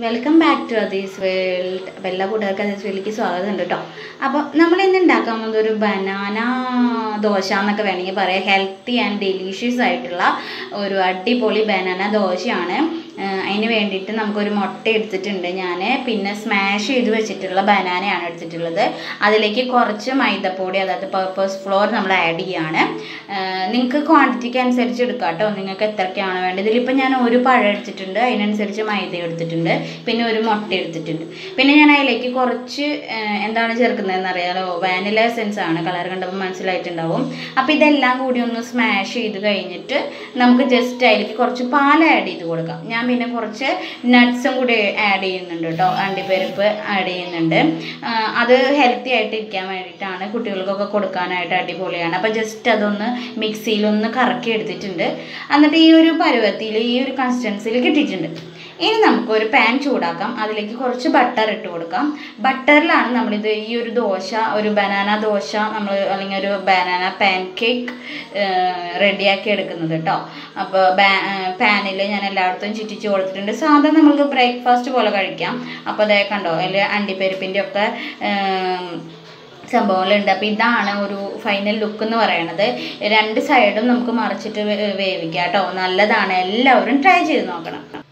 welcome back to Athi's world അപ്പോൾ എല്ലാ കൂട്ടുകാർക്കും അതീസ് വേൾഡിലേക്ക് സ്വാഗതം ഉണ്ട് കേട്ടോ അപ്പോൾ നമ്മൾ ഇന്ന് ഉണ്ടാക്കാൻ പോകുന്നത് ഒരു ബനാന ദോശ എന്നൊക്കെ വേണമെങ്കിൽ പറയാം ഹെൽത്തി ആൻഡ് ഡെലീഷ്യസ് ആയിട്ടുള്ള ഒരു അടിപൊളി ബനാന ദോശയാണ് ആഹ് അതിന് വേണ്ടിയിട്ട് നമുക്കൊരു മുട്ട എടുത്തിട്ടുണ്ട് ഞാൻ പിന്നെ സ്മാഷ് ചെയ്ത് വെച്ചിട്ടുള്ള ബനാനയാണ് എടുത്തിട്ടുള്ളത് അതിലേക്ക് കുറച്ച് മൈദപ്പൊടി അതായത് പർപ്പസ് ഫ്ലോർ നമ്മൾ ആഡ് ചെയ്യാണ് നിങ്ങൾക്ക് ക്വാണ്ടിറ്റിക്ക് അനുസരിച്ച് എടുക്കാം കേട്ടോ നിങ്ങൾക്ക് എത്രയ്ക്കാണ് വേണ്ടത് ഇതിലിപ്പോൾ ഞാൻ ഒരു പഴം എടുത്തിട്ടുണ്ട് അതിനനുസരിച്ച് മൈദ എടുത്തിട്ടുണ്ട് പിന്നെ ഒരു മുട്ട എടുത്തിട്ടുണ്ട് പിന്നെ ഞാൻ അതിലേക്ക് കുറച്ച് ആഹ് എന്താണ് ചേർക്കുന്നതെന്ന് അറിയാലോ വാനില എസെൻസ് ആണ് കളർ കണ്ടപ്പോൾ മനസ്സിലായിട്ടുണ്ടാവും അപ്പോൾ ഇതെല്ലാം കൂടി ഒന്ന് സ്മാഷ് ചെയ്ത് കഴിഞ്ഞിട്ട് നമുക്ക് ജസ്റ്റ് അതിലേക്ക് കുറച്ച് പാൽ ആഡ് ചെയ്ത് കൊടുക്കാം ഞാൻ പിന്നെ കുറച്ച് നട്ട്സും കൂടി ആഡ് ചെയ്യുന്നുണ്ട് കേട്ടോ അണ്ടിപ്പരിപ്പ് ആഡ് ചെയ്യുന്നുണ്ട് ആഹ് അത് ഹെൽത്തി ആയിട്ട് ഇരിക്കാൻ വേണ്ടിയിട്ടാണ് കുട്ടികൾക്കൊക്കെ കൊടുക്കാനായിട്ട് അടിപൊളിയാണ് അപ്പോൾ ജസ്റ്റ് അതൊന്ന് മിക്സിയിലൊന്ന് കറക്കി എടുത്തിട്ടുണ്ട് എന്നിട്ട് ഈ ഒരു പരുവത്തിൽ ഈ ഒരു കൺസിസ്റ്റൻസിയിൽ കിട്ടിയിട്ടുണ്ട് ഇനി നമുക്കൊരു പാൻ ചൂടാക്കാം അതിലേക്ക് കുറച്ച് ബട്ടർ ഇട്ട് കൊടുക്കാം ബട്ടറിലാണ് നമ്മളിത് ഈ ഒരു ദോശ ഒരു ബനാന ദോശ നമ്മൾ അല്ലെങ്കിൽ ഒരു ബനാന പാൻ കേക്ക് റെഡിയാക്കി എടുക്കുന്നത് കേട്ടോ അപ്പോൾ പാനിൽ ഞാൻ എല്ലായിടത്തും ചുറ്റിച്ച് കൊടുത്തിട്ടുണ്ട് സാധാരണ നമുക്ക് ബ്രേക്ക്ഫാസ്റ്റ് പോലെ കഴിക്കാം അപ്പോൾ അതേ കണ്ടോ അതിൽ അണ്ടിപ്പരിപ്പിൻ്റെ ഒക്കെ സംഭവങ്ങളുണ്ട് അപ്പോൾ ഇതാണ് ഒരു ഫൈനൽ ലുക്ക് എന്ന് പറയണത് രണ്ട് സൈഡും നമുക്ക് മറിച്ചിട്ട് വേ- വേവിക്കാം കേട്ടോ നല്ലതാണ് എല്ലാവരും ട്രൈ ചെയ്ത് നോക്കണം